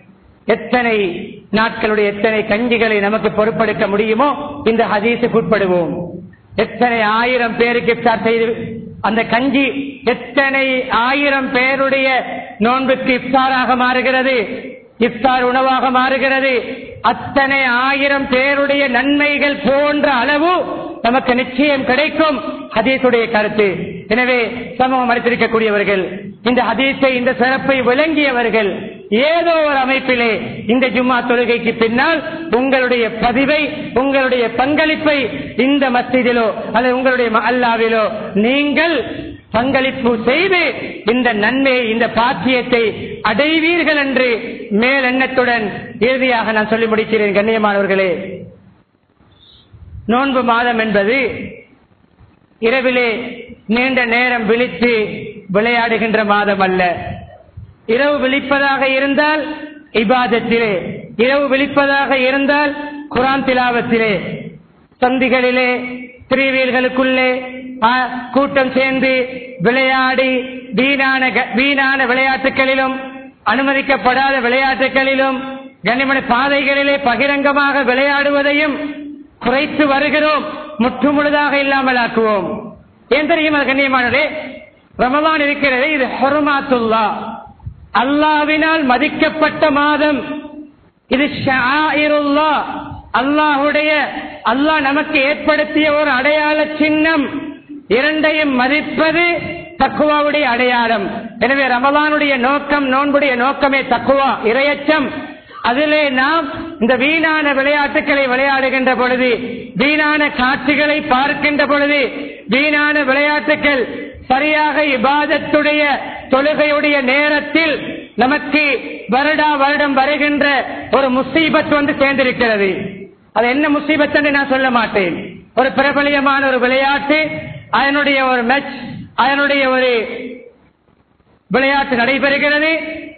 எத்தனை நாட்களுடைய எத்தனை கஞ்சிகளை நமக்கு பொறுப்பெடுக்க முடியுமோ இந்த ஹதீஸுக்கு உட்படுவோம் எத்தனை ஆயிரம் பேருக்கு இஃப்தார் செய்து அந்த கஞ்சி எத்தனை ஆயிரம் பேருடைய நோன்புக்கு இஃப்தாராக மாறுகிறது இஃப்தார் உணவாக மாறுகிறது அத்தனை ஆயிரம் பேருடைய நன்மைகள் போன்ற அளவு நமக்கு நிச்சயம் கிடைக்கும் ஹதீஸுடைய கருத்து எனவே சமூகம் அளித்திருக்கக்கூடியவர்கள் இந்த ஹதீஸை இந்த சிறப்பை விளங்கியவர்கள் ஏதோ ஒரு அமைப்பிலே இந்த ஜும்மா தொழுகைக்கு பின்னால் உங்களுடைய பதிவை உங்களுடைய பங்களிப்பை இந்த மஸ்ஜிதிலோ அல்லது உங்களுடைய அல்லாவிலோ நீங்கள் பங்களிப்பு செய்து இந்த நன்மையை இந்த பாக்கியத்தை அடைவீர்கள் என்று மேலெண்ணத்துடன் இறுதியாக நான் சொல்லி முடிக்கிறேன் கண்ணியமானவர்களே நோன்பு மாதம் என்பது இரவிலே நீண்ட நேரம் விழித்து விளையாடுகின்ற மாதம் அல்ல இரவு விழிப்பதாக இருந்தால் இபாதத்திலே இரவு விழிப்பதாக இருந்தால் குரான் திலாவத்திலே சந்திகளிலே திரிவீல்களுக்குள்ளே கூட்டம் சேர்ந்து விளையாடி வீணான வீணான விளையாட்டுகளிலும் அனுமதிக்கப்படாத விளையாட்டுகளிலும் கனிமன பாதைகளிலே பகிரங்கமாக விளையாடுவதையும் குறைத்து வருகிறோம் முற்று முழுதாக இல்லாமல் ஆக்குவோம் ஏன் தெரியுமா கண்ணியமானதே ரமலான் இருக்கிறது இது ஹொருமாத்துல்லா அல்லாவினால் மதிக்கப்பட்ட மாதம் இது ஷாயிருல்லா அல்லாஹுடைய அல்லாஹ் நமக்கு ஏற்படுத்திய ஒரு அடையாள சின்னம் இரண்டையும் மதிப்பது தக்குவாவுடைய அடையாளம் எனவே ரமலானுடைய நோக்கம் நோன்புடைய நோக்கமே தக்குவா இரையச்சம் அதிலே நாம் இந்த வீணான விளையாட்டுகளை விளையாடுகின்ற பொழுது வீணான காட்சிகளை பார்க்கின்ற பொழுது வீணான விளையாட்டுகள் சரியாக இபாதத்துடைய தொழுகையுடைய நேரத்தில் நமக்கு வருடா வருடம் வருகின்ற ஒரு முசீபத் வந்து சேர்ந்திருக்கிறது அது என்ன முசீபத் என்று நான் சொல்ல மாட்டேன் ஒரு பிரபலியமான ஒரு விளையாட்டு அதனுடைய ஒரு மேட்ச் அதனுடைய ஒரு விளையாட்டு நடைபெறுகிறது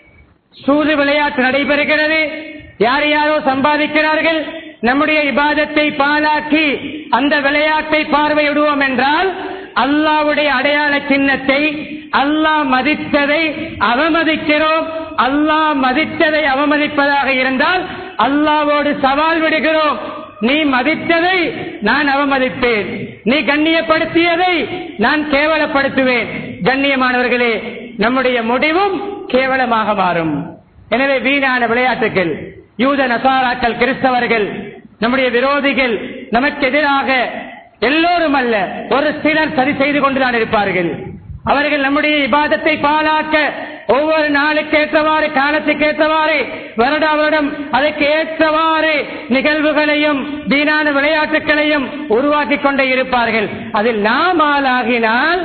சூது விளையாட்டு நடைபெறுகிறது யார் யாரோ சம்பாதிக்கிறார்கள் நம்முடைய இபாதத்தை பாலாக்கி அந்த விளையாட்டை பார்வையிடுவோம் என்றால் அல்லாவுடைய அடையாள சின்னத்தை அல்லாஹ் மதித்ததை அவமதிக்கிறோம் அல்லாஹ் மதித்ததை அவமதிப்பதாக இருந்தால் அல்லாவோடு சவால் விடுகிறோம் நீ மதித்ததை நான் அவமதிப்பேன் நீ கண்ணியப்படுத்தியதை நான் கேவலப்படுத்துவேன் கண்ணியமானவர்களே நம்முடைய முடிவும் கேவலமாக மாறும் எனவே வீணான விளையாட்டுகள் யூத நசாராக்கள் கிறிஸ்தவர்கள் நம்முடைய விரோதிகள் நமக்கு எதிராக எல்லோரும் அல்ல ஒரு சிலர் சரி செய்து கொண்டுதான் இருப்பார்கள் அவர்கள் நம்முடைய இபாதத்தை பாலாக்க ஒவ்வொரு நாளுக்கு ஏற்றவாறு காலத்துக்கு ஏற்றவாறு வருடா வருடம் அதற்கு ஏற்றவாறு நிகழ்வுகளையும் வீணான விளையாட்டுகளையும் உருவாக்கி கொண்டே இருப்பார்கள் அதில் நாம் ஆளாகினால்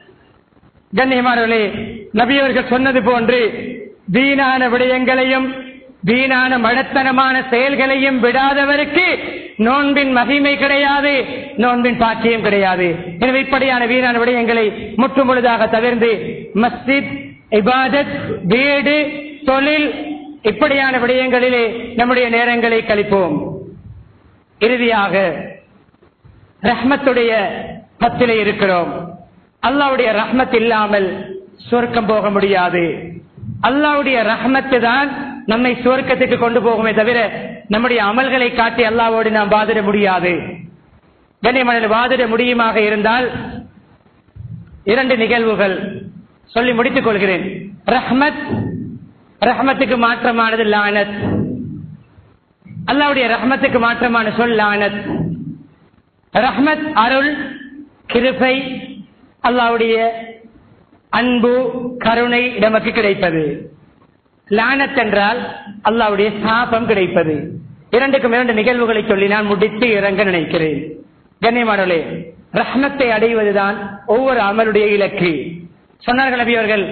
கண்ணியமானவர்களே நபியவர்கள் சொன்னது போன்று வீணான விடயங்களையும் வீணான மடத்தனமான செயல்களையும் விடாதவருக்கு நோன்பின் மகிமை கிடையாது நோன்பின் பாக்கியம் கிடையாது எனவே இப்படியான வீணான விடயங்களை முற்று முழுதாக தவிர்த்து மஸ்ஜித் இபாதத் வீடு தொழில் இப்படியான விடயங்களிலே நம்முடைய நேரங்களை கழிப்போம் இறுதியாக ரஹ்மத்துடைய பத்திலே இருக்கிறோம் அல்லாவுடைய ரஹ்மத் இல்லாமல் சுவர்க்கம் போக முடியாது அல்லாவுடைய ரஹ்மத்து தான் நம்மை சுவர்க்கத்துக்கு கொண்டு போகுமே தவிர நம்முடைய அமல்களை காட்டி அல்லாவோடு நாம் வாதிட முடியாது கண்ணியமனில் வாதிட முடியுமாக இருந்தால் இரண்டு நிகழ்வுகள் சொல்லி முடித்துக் கொள்கிறேன் ரஹ்மத் ரஹ்மத்துக்கு மாற்றமானது லானத் அல்லாவுடைய ரஹ்மத்துக்கு மாற்றமான சொல் லானத் ரஹ்மத் அருள் கிருபை அல்லாவுடைய அன்பு கருணை நமக்கு கிடைப்பது லானத் என்றால் அல்லாவுடைய சாபம் கிடைப்பது இரண்டுக்கும் இரண்டு நிகழ்வுகளை சொல்லி நான் முடித்து இறங்க நினைக்கிறேன் கண்ணியமானவர்களே ரஹ்மத்தை அடைவதுதான் ஒவ்வொரு அமலுடைய இலக்கு சொன்னார்கள் நபி அவர்கள்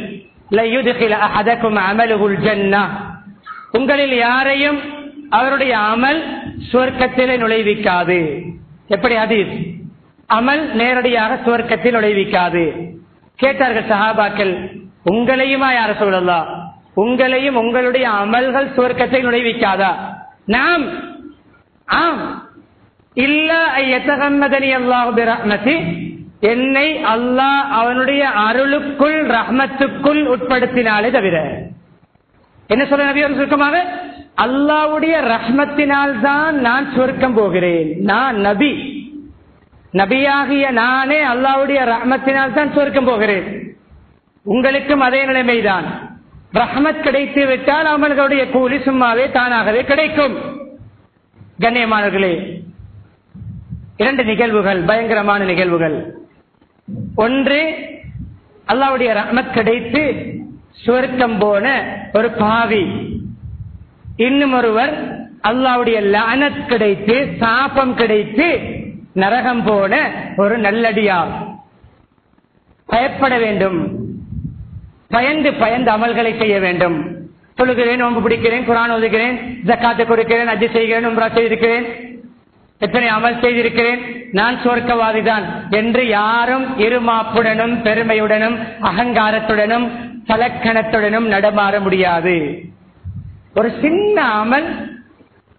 உங்களில் யாரையும் அவருடைய அமல் சுவர்க்கத்திலே நுழைவிக்காது எப்படி அதீஸ் அமல் நேரடியாக சுவர்க்கத்தில் நுழைவிக்காது கேட்டார்கள் சஹாபாக்கள் உங்களையுமா யார சொல்லலாம் உங்களையும் உங்களுடைய அமல்கள் சுவர்க்கத்தை நுழைவிக்காதா நாம் ஆம் இல்ல எத்தகம்மதனி அல்லாஹு ரஹ்மதி என்னை அல்லாஹ் அவனுடைய அருளுக்குள் ரஹ்மத்துக்குள் உட்படுத்தினாலே தவிர என்ன சொல்ற நபி ஒரு சுருக்கமாக அல்லாவுடைய ரஹ்மத்தினால் தான் நான் சுருக்கம் போகிறேன் நான் நபி நபியாகிய நானே அல்லாவுடைய ரஹ்மத்தினால் தான் சுருக்கம் போகிறேன் உங்களுக்கும் அதே நிலைமைதான் ரஹ்மத் கிடைத்து விட்டால் அவர்களுடைய கூலி சும்மாவே தானாகவே கிடைக்கும் கண்ணியமானவர்களே இரண்டு நிகழ்வுகள் பயங்கரமான நிகழ்வுகள் ஒன்று அல்லாவுடைய ரஹ்மத் கிடைத்து சுவர்க்கம் போன ஒரு பாவி இன்னும் ஒருவர் அல்லாவுடைய லானத் கிடைத்து சாபம் கிடைத்து நரகம் போன ஒரு நல்லடியார் பயப்பட வேண்டும் பயந்து பயந்து அமல்களை செய்ய வேண்டும் சொல்லுகிறேன் நோன்பு பிடிக்கிறேன் குரான் ஒதுக்கிறேன் ஜக்காத்தை கொடுக்கிறேன் அஜி செய்கிறேன் உம்ரா செய்திருக்கிறேன் எத்தனை அமல் செய்திருக்கிறேன் நான் சுவர்க்கவாதி தான் என்று யாரும் இருமாப்புடனும் பெருமையுடனும் அகங்காரத்துடனும் தலக்கணத்துடனும் நடமாற முடியாது ஒரு சின்ன அமல்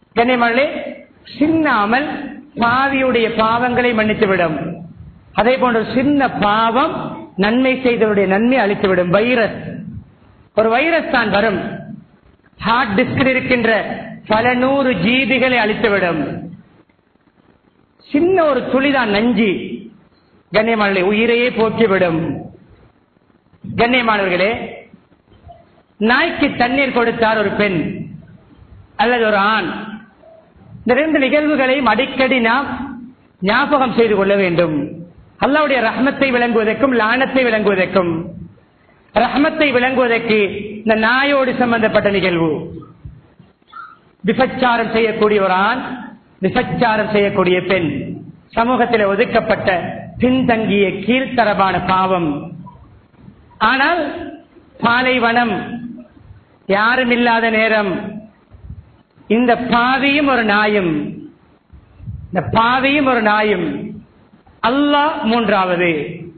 கண்ணியமானே சின்ன அமல் பாவியுடைய பாவங்களை மன்னித்துவிடும் அதே போன்ற சின்ன பாவம் நன்மை செய்தவருடைய நன்மை அளித்துவிடும் வைரஸ் ஒரு வைரஸ் தான் வரும் ஹார்ட் டிஸ்கில் இருக்கின்ற பல நூறு ஜீதிகளை அழித்துவிடும் சின்ன ஒரு துளிதான் நஞ்சி கண்ணியமானவர்களே உயிரையே போக்கிவிடும் கண்ணியமானவர்களே நாய்க்கு தண்ணீர் கொடுத்தார் ஒரு பெண் அல்லது ஒரு ஆண் இந்த ரெண்டு நிகழ்வுகளையும் அடிக்கடி நாம் ஞாபகம் செய்து கொள்ள வேண்டும் அல்லாவுடைய ரஹமத்தை விளங்குவதற்கும் லானத்தை விளங்குவதற்கும் ரஹமத்தை விளங்குவதற்கு இந்த நாயோடு சம்பந்தப்பட்ட நிகழ்வு விபச்சாரம் செய்யக்கூடிய ஒரு ஆண் விபச்சாரம் செய்யக்கூடிய பெண் சமூகத்தில் ஒதுக்கப்பட்ட பின்தங்கிய கீழ்த்தரமான பாவம் ஆனால் பாலைவனம் யாரும் இல்லாத நேரம் இந்த பாவியும் ஒரு நாயும் இந்த பாவியும் ஒரு நாயும் அல்லாஹ் மூன்றாவது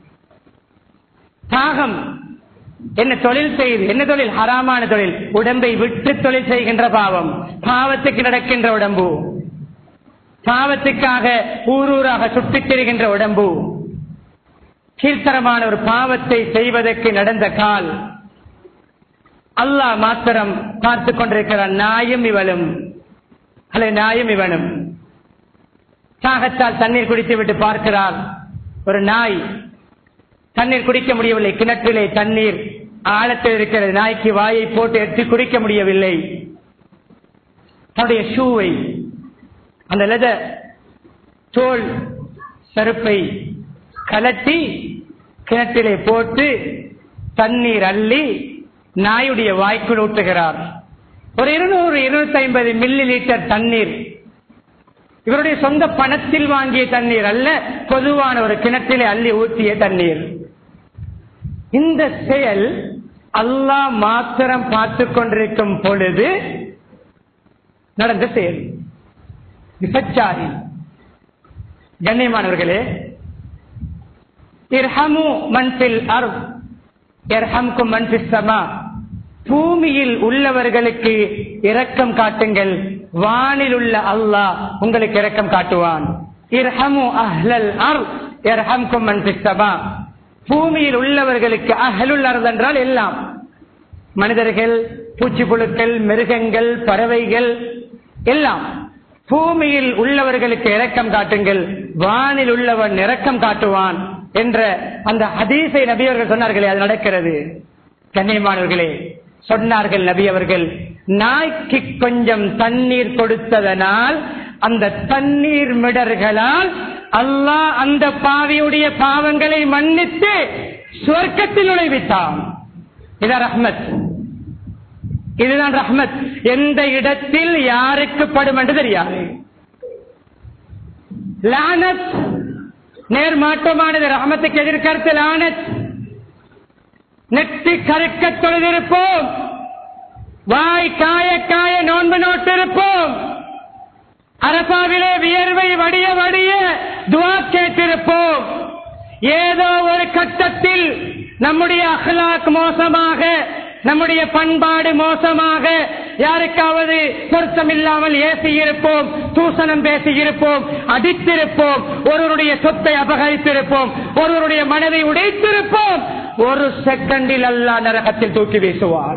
தாகம் என்ன தொழில் செய்து என்ன தொழில் ஹராமான தொழில் உடம்பை விட்டு தொழில் செய்கின்ற பாவம் பாவத்துக்கு நடக்கின்ற உடம்பு பாவத்துக்காக ஊரூராக சுற்றித் திரிகின்ற உடம்பு கீழ்த்தரமான ஒரு பாவத்தை செய்வதற்கு நடந்த கால் அல்லாஹ் மாத்திரம் பார்த்து கொண்டிருக்கிறான் நாயும் இவளும் அல்ல நாயும் இவனும் தாகத்தால் தண்ணீர் குடித்து விட்டு பார்க்கிறார் ஒரு நாய் தண்ணீர் குடிக்க முடியவில்லை கிணற்றிலே தண்ணீர் ஆழத்தில் இருக்கிறது நாய்க்கு வாயை போட்டு எடுத்து குடிக்க முடியவில்லை தன்னுடைய ஷூவை அந்த லெத தோல் செருப்பை கலட்டி கிணற்றிலே போட்டு தண்ணீர் அள்ளி நாயுடைய வாய்க்குள் ஊட்டுகிறார் ஒரு இருநூறு இருநூத்தி ஐம்பது மில்லி லிட்டர் தண்ணீர் இவருடைய சொந்த பணத்தில் வாங்கிய தண்ணீர் அல்ல பொதுவான ஒரு கிணற்றிலே அள்ளி ஊற்றிய தண்ணீர் இந்த செயல் அல்லாஹ் மாத்திரம் பார்த்து கொண்டிருக்கும் பொழுது நடந்த செயல் விபச்சாரி கண்ணியமானவர்களே இர்ஹமு மன்பில் அர் இர்ஹம்கும் மன்பில் சமா பூமியில் உள்ளவர்களுக்கு இரக்கம் காட்டுங்கள் வானில் உள்ள அல்லாஹ் உங்களுக்கு இரக்கம் காட்டுவான் இர்ஹமு அஹ்லல் அர் இர்ஹம்கும் மன்பில் சமா பூமியில் உள்ளவர்களுக்கு அஹலுல் அர்த் என்றால் எல்லாம் மனிதர்கள் பூச்சிப்புழுக்கள் மிருகங்கள் பறவைகள் எல்லாம் பூமியில் உள்ளவர்களுக்கு இரக்கம் காட்டுங்கள் வானில் உள்ளவன் இரக்கம் காட்டுவான் என்ற அந்த ஹதீஸை நபி அவர்கள் சொன்னார்களே அது நடக்கிறது கண்ணியமானவர்களே சொன்னார்கள் நபி அவர்கள் நாய்க்கு கொஞ்சம் தண்ணீர் கொடுத்ததனால் அந்த தண்ணீர் மிடர்களால் அல்லாஹ் அந்த பாவியுடைய பாவங்களை மன்னித்து சுவர்க்கத்தில் நுழைவித்தான் இதான் ரஹ்மத் இதுதான் ரஹ்மத் எந்த இடத்தில் யாருக்கு படும் என்று தெரியாது லானத் நேர்மாற்றமானது ரஹமத்துக்கு எதிர்கருத்து லானத் நெற்றி கருக்க தொழுதிருப்போம் வாய் காய காய நோன்பு நோட்டிருப்போம் அரபாவிலே வியர்வை வடிய வடிய துவா கேட்டிருப்போம் ஏதோ ஒரு கட்டத்தில் நம்முடைய அஹ்லாக் மோசமாக நம்முடைய பண்பாடு மோசமாக யாருக்காவது பொருத்தம் இல்லாமல் ஏசி இருப்போம் தூசணம் பேசி இருப்போம் அடித்திருப்போம் ஒருவருடைய சொத்தை அபகரித்திருப்போம் ஒருவருடைய மனதை உடைத்திருப்போம் ஒரு செகண்டில் அல்லா நரகத்தில் தூக்கி வீசுவான்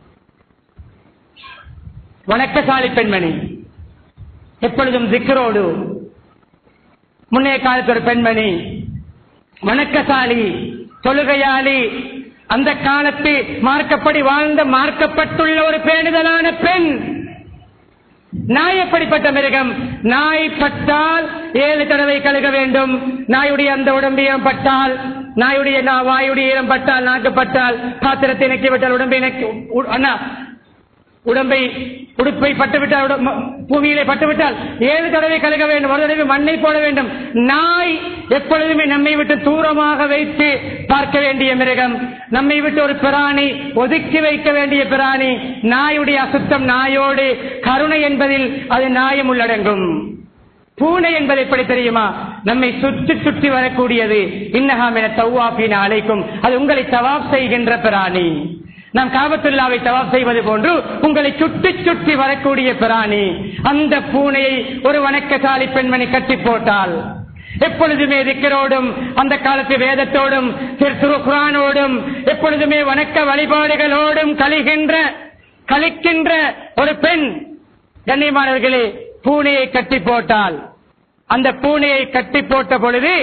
வணக்கசாலி பெண்மணி எப்பொழுதும் திக்கரோடு முன்னைய காலத்து ஒரு பெண்மணி வணக்கசாலி தொழுகையாளி அந்த காலத்து மார்க்கப்படி வாழ்ந்த மார்க்கப்பட்டுள்ள ஒரு பேணுதலான பெண் நாய் எப்படிப்பட்ட மிருகம் நாய் பட்டால் ஏழு தடவை கழுக வேண்டும் நாயுடைய அந்த உடம்பியம் பட்டால் நாயுடைய நா- வாயுடைய ஈரம் பட்டால் நாக்கு பட்டால் பாத்திரத்தை இணைக்கி விட்டால் உடம்பை இணைக்கி உ- அண்ணா உடம்பை உடுப்பை பட்டுவிட்டால் உட- ம- பூமியிலே பட்டுவிட்டால் ஏழு தடவை கழுக வேண்டும் ஒரு தடவை மண்ணை போட வேண்டும் நாய் எப்பொழுதுமே நம்மை விட்டு தூரமாக வைத்து பார்க்க வேண்டிய மிருகம் நம்மை விட்டு ஒரு பிராணி ஒதுக்கி வைக்க வேண்டிய பிராணி நாயுடைய அசுத்தம் நாயோடு கருணை என்பதில் அது நாயம் உள்ளடங்கும் பூனை என்பது எப்படி தெரியுமா நம்மை சுற்றி சுற்றி வரக்கூடியது இன்னகாம் என தவ்வாப்பின அழைக்கும் அது உங்களை தவாப் செய்கின்ற பிராணி நாம் காபத்துல்லாவை தவாப் செய்வது போன்று உங்களை சுற்றி சுற்றி வரக்கூடிய பிராணி அந்த பூனையை ஒரு வணக்கசாலி பெண்மணி கட்டி போட்டால் எப்பொழுதுமே திக்கரோடும் அந்த காலத்து வேதத்தோடும் குரானோடும் எப்பொழுதுமே வணக்க வழிபாடுகளோடும் கழிகின்ற கழிக்கின்ற ஒரு பெண் கண்ணியமானவர்களே பூனையை கட்டி போட்டால் அந்த பூனையை கட்டி போட்ட பொழுது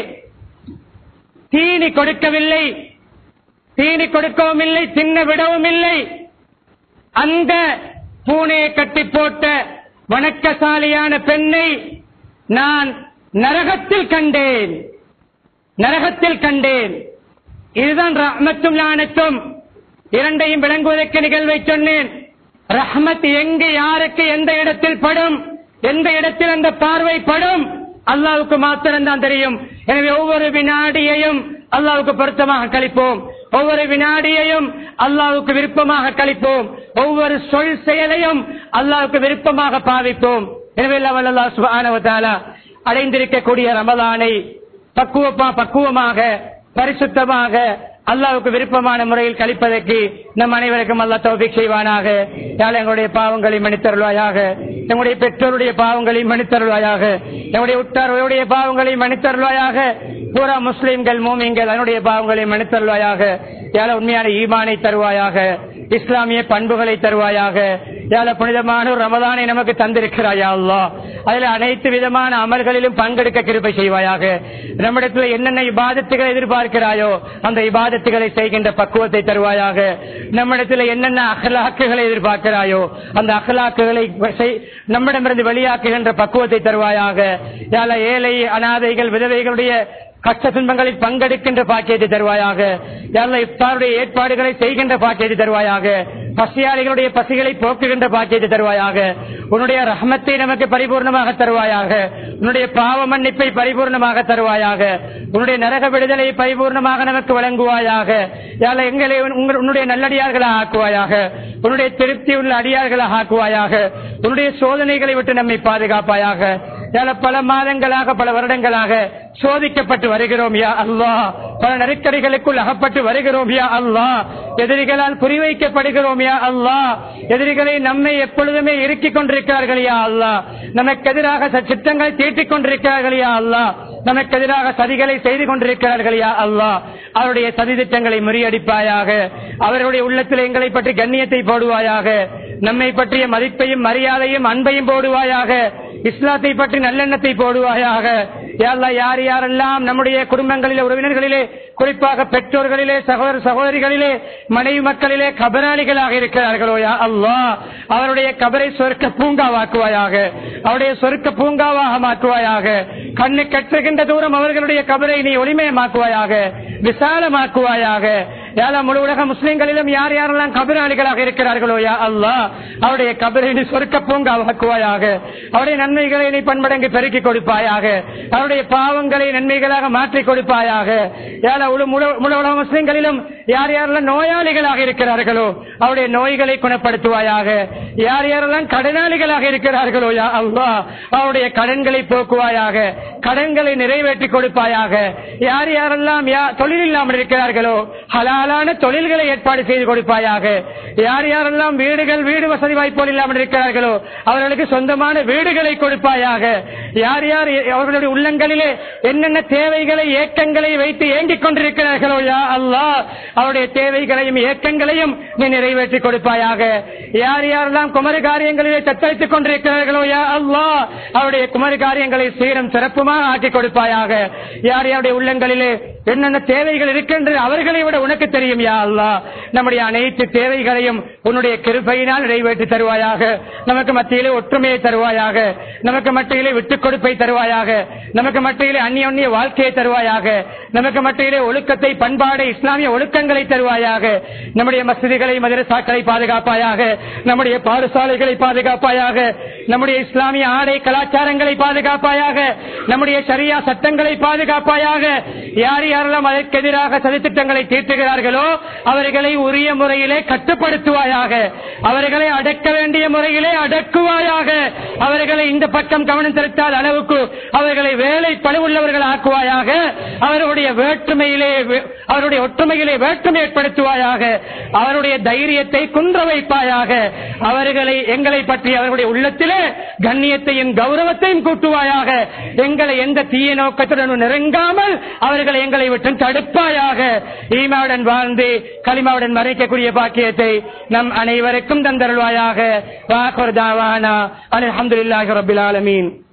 தீனி கொடுக்கவில்லை தீனி கொடுக்கவும் இல்லை தின்ன விடவும் இல்லை அந்த பூனையை கட்டி போட்ட வணக்கசாலியான பெண்ணை நான் நரகத்தில் கண்டேன் நரகத்தில் கண்டேன் இதுதான் ரஹ்மத்தும் லானத்தும் இரண்டையும் விளங்குவதற்கு நிகழ்வை சொன்னேன் ரஹ்மத் எங்கு யாருக்கு எந்த இடத்தில் படும் எந்த இடத்தில் அந்த பார்வை படும் அல்லாவுக்கு மாத்திரம் தான் தெரியும் எனவே ஒவ்வொரு வினாடியையும் அல்லாவுக்கு பொருத்தமாக கழிப்போம் ஒவ்வொரு வினாடியையும் அல்லாவுக்கு விருப்பமாக கழிப்போம் ஒவ்வொரு சொல் செயலையும் அல்லாவுக்கு விருப்பமாக பாவிப்போம் எனவே அல்லா சுபானவத்தாலா அடைந்திருக்கக்கூடிய ரமலானை பக்குவமா பக்குவமாக பரிசுத்தமாக அல்லாவுக்கு விருப்பமான முறையில் கழிப்பதற்கு நம் அனைவருக்கும் அல்லா தௌபிக் செய்வானாக யாழ் எங்களுடைய பாவங்களை மன்னித்தருள்வாயாக எங்களுடைய பெற்றோருடைய பாவங்களை மன்னித்தருள்வாயாக எங்களுடைய உற்றார்களுடைய பாவங்களை மன்னித்தருள்வாயாக பூரா முஸ்லிம்கள் மூமிங்கள் அதனுடைய பாவங்களை மன்னித்தருள்வாயாக யாழ உண்மையான ஈமானை தருவாயாக இஸ்லாமிய பண்புகளை தருவாயாக யாழ புனிதமான ஒரு ரமதானை நமக்கு தந்திருக்கிறாயா அல்லா அதில் அனைத்து விதமான அமல்களிலும் பங்கெடுக்க கிருப்பை செய்வாயாக நம்மிடத்தில் என்னென்ன இபாதத்துகளை எதிர்பார்க்கிறாயோ அந்த இபாதத்துகளை செய்கின்ற பக்குவத்தை தருவாயாக நம்மிடத்தில் என்னென்ன அகலாக்குகளை எதிர்பார்க்கிறாயோ அந்த அகலாக்குகளை நம்மிடமிருந்து வெளியாக்குகின்ற பக்குவத்தை தருவாயாக யாழ ஏழை அனாதைகள் விதவைகளுடைய கஷ்ட துன்பங்களில் பங்கெடுக்கின்ற பாக்கியத்தை தருவாயாக இஃப்தாருடைய ஏற்பாடுகளை செய்கின்ற பாக்கியத்தை தருவாயாக பசியாளிகளுடைய பசிகளை போக்குகின்ற பாக்கியத்தை தருவாயாக உன்னுடைய ரஹமத்தை நமக்கு பரிபூர்ணமாக தருவாயாக உன்னுடைய பாவ மன்னிப்பை பரிபூர்ணமாக தருவாயாக உன்னுடைய நரக விடுதலை பரிபூர்ணமாக நமக்கு வழங்குவாயாக யாழ எங்களை உன்னுடைய நல்லடியார்களாக ஆக்குவாயாக உன்னுடைய திருப்தி உள்ள அடியார்களாக ஆக்குவாயாக உன்னுடைய சோதனைகளை விட்டு நம்மை பாதுகாப்பாயாக பல மாதங்களாக பல வருடங்களாக சோதிக்கப்பட்டு வருகிறோம் யா அல்லா பல நெருக்கடிகளுக்குள் அகப்பட்டு வருகிறோம் யா அல்லா எதிரிகளால் குறிவைக்கப்படுகிறோம் யா அல்லா எதிரிகளை நம்மை எப்பொழுதுமே இறுக்கிக் கொண்டிருக்கிறார்கள் யா அல்லா நமக்கு எதிராக சித்தங்களை தீட்டிக் கொண்டிருக்கிறார்கள் யா அல்லா நமக்கு எதிராக சதிகளை செய்து கொண்டிருக்கிறார்கள் யா அல்லா அவருடைய சதி திட்டங்களை முறியடிப்பாயாக அவர்களுடைய உள்ளத்தில் எங்களை பற்றி கண்ணியத்தை போடுவாயாக நம்மை பற்றிய மதிப்பையும் மரியாதையும் அன்பையும் போடுவாயாக இஸ்லாத்தை பற்றி நல்லெண்ணத்தை போடுவாயாக யார் யாரெல்லாம் நம்முடைய குடும்பங்களிலே உறவினர்களிலே குறிப்பாக பெற்றோர்களிலே சகோதர சகோதரிகளிலே மனைவி மக்களிலே கபராளிகளாக இருக்கிறார்களோ யா அல்லா அவருடைய கபரை சொர்க்க பூங்காவாக்குவாயாக அவருடைய சொர்க்க பூங்காவாக மாற்றுவாயாக கண்ணு கற்றுகின்ற தூரம் அவர்களுடைய கபரை நீ ஒளிமயமாக்குவாயாக விசாலமாக்குவாயாக யாரா முழு உலக முஸ்லிம்களிலும் யார் யாரெல்லாம் கபராளிகளாக இருக்கிறார்களோ யா அல்லா அவருடைய கபரை நீ சொர்க்க பூங்காவாக்குவாயாக அவருடைய நன்மைகளை நீ பன்மடங்கு பெருக்கி கொடுப்பாயாக அவருடைய பாவங்களை நன்மைகளாக மாற்றி கொடுப்பாயாக யாரா முழு உலக முஸ்லிம்களிலும் யார் யாரெல்லாம் நோயாளிகளாக இருக்கிறார்களோ அவருடைய நோய்களை குணப்படுத்துவாயாக யார் யாரெல்லாம் கடனாளிகளாக இருக்கிறார்களோ யா அல்லா அவருடைய கடன்களை போக்குவாயாக கடன்களை நிறைவேற்றி கொடுப்பாயாக யார் யாரெல்லாம் தொழில் இல்லாமல் இருக்கிறார்களோ ஹலாலான தொழில்களை ஏற்பாடு செய்து கொடுப்பாயாக யார் யாரெல்லாம் வீடுகள் வீடு வசதி வாய்ப்புகள் இல்லாமல் இருக்கிறார்களோ அவர்களுக்கு சொந்தமான வீடுகளை கொடுப்பாயாக யார் யார் அவர்களுடைய உள்ளங்களிலே என்னென்ன தேவைகளை ஏக்கங்களை வைத்து ஏங்கிக் கொண்டிருக்கிறார்களோ யா அல்லா அவருடைய தேவைகளையும் ஏக்கங்களையும் நீ நிறைவேற்றி கொடுப்பாயாக யார் யாரெல்லாம் குமரி காரியங்களிலே தத்தளித்துக் கொண்டிருக்கிறார்களோ யா அல்லா அவருடைய குமரி காரியங்களை சீரம் சிறப்புமாக ஆக்கி கொடுப்பாயாக யார் யாருடைய உள்ளங்களிலே என்னென்ன தேவைகள் இருக்கின்ற அவர்களை விட உனக்கு தெரியும் யா அல்லா நம்முடைய அனைத்து தேவைகளையும் உன்னுடைய கிருப்பையினால் நிறைவேற்றி தருவாயாக நமக்கு மத்தியிலே ஒற்றுமையை தருவாயாக நமக்கு மத்தியிலே விட்டுக் கொடுப்பை தருவாயாக நமக்கு மத்தியிலே அந்நிய வாழ்க்கையை தருவாயாக நமக்கு மத்தியிலே ஒழுக்கத்தை பண்பாடு இஸ்லாமிய ஒழுக்கங்களை தருவாயாக நம்முடைய மசிதிகளை மதரசாக்களை பாதுகாப்பாயாக நம்முடைய பாடசாலைகளை பாதுகாப்பாயாக நம்முடைய இஸ்லாமிய ஆடை கலாச்சாரங்களை பாதுகாப்பாயாக நம்முடைய சரியா சட்டங்களை பாதுகாப்பாயாக யார் யாரெல்லாம் அதற்கு எதிராக சதித்திட்டங்களை தீர்த்துகிறார்களோ அவர்களை உரிய முறையிலே கட்டுப்படுத்துவாயாக அவர்களை அடக்க வேண்டிய முறையிலே அடக்குவாயாக அவர்களை இந்த பக்கம் கவனம் செலுத்தாத அளவுக்கு அவர்களை வேலை பழுவுள்ளவர்கள் ஆக்குவாயாக அவருடைய வேற்றுமையிலே அவருடைய ஒற்றுமையிலே வேற்றுமை ஏற்படுத்துவாயாக அவருடைய தைரியத்தை குன்ற வைப்பாயாக அவர்களை எங்களை பற்றி அவர்களுடைய உள்ளத்திலே கண்ணியத்தையும் கௌரவத்தையும் கூட்டுவாயாக எங்களை எந்த தீய நோக்கத்துடன் நெருங்காமல் அவர்களை எங்களை விட்டு தடுப்பாயாக ஈமாவுடன் வாழ்ந்து களிமாவுடன் மறைக்கக்கூடிய பாக்கியத்தை நம் அனைவருக்கும் தந்தருள்வாயாக வாக்குர் தாவானா அலமதுல்லாஹி ரபில் ஆலமீன்